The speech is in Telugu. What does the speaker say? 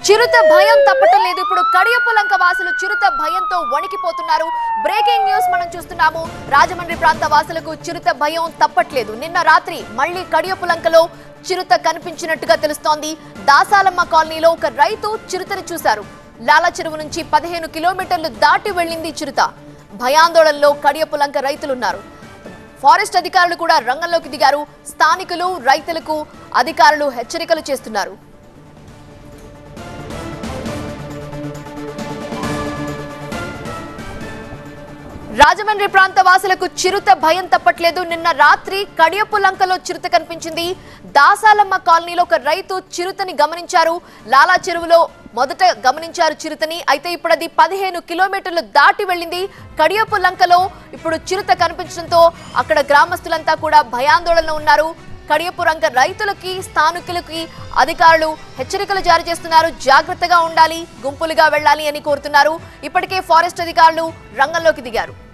చిరుత భయం తప్పటం లేదు ఇప్పుడు కడియపులంక వాసులు చిరుత భయంతో వణికిపోతున్నారు బ్రేకింగ్ న్యూస్ మనం చూస్తున్నాము రాజమండ్రి ప్రాంత వాసులకు చిరుత భయం తప్పట్లేదు నిన్న రాత్రి మళ్ళీ కడియపులంకలో చిరుత కనిపించినట్టుగా తెలుస్తోంది దాసాలమ్మ కాలనీలో ఒక రైతు చిరుతని చూశారు లాలా చెరువు నుంచి పదిహేను కిలోమీటర్లు దాటి వెళ్ళింది చిరుత భయాందోళనలో కడియపులంక రైతులున్నారు ఫారెస్ట్ అధికారులు కూడా రంగంలోకి దిగారు స్థానికులు రైతులకు అధికారులు హెచ్చరికలు చేస్తున్నారు రాజమండ్రి ప్రాంత వాసులకు చిరుత భయం తప్పట్లేదు నిన్న రాత్రి కడియపులంకలో చిరుత కనిపించింది దాసాలమ్మ కాలనీలో ఒక రైతు చిరుతని గమనించారు లాలా చెరువులో మొదట గమనించారు చిరుతని అయితే ఇప్పుడు అది పదిహేను కిలోమీటర్లు దాటి వెళ్ళింది కడియపులంకలో ఇప్పుడు చిరుత కనిపించడంతో అక్కడ గ్రామస్తులంతా కూడా భయాందోళనలో ఉన్నారు కడియపురంక రైతులకి స్థానికులకి అధికారులు హెచ్చరికలు జారీ చేస్తున్నారు జాగ్రత్తగా ఉండాలి గుంపులుగా వెళ్ళాలి అని కోరుతున్నారు ఇప్పటికే ఫారెస్ట్ అధికారులు రంగంలోకి దిగారు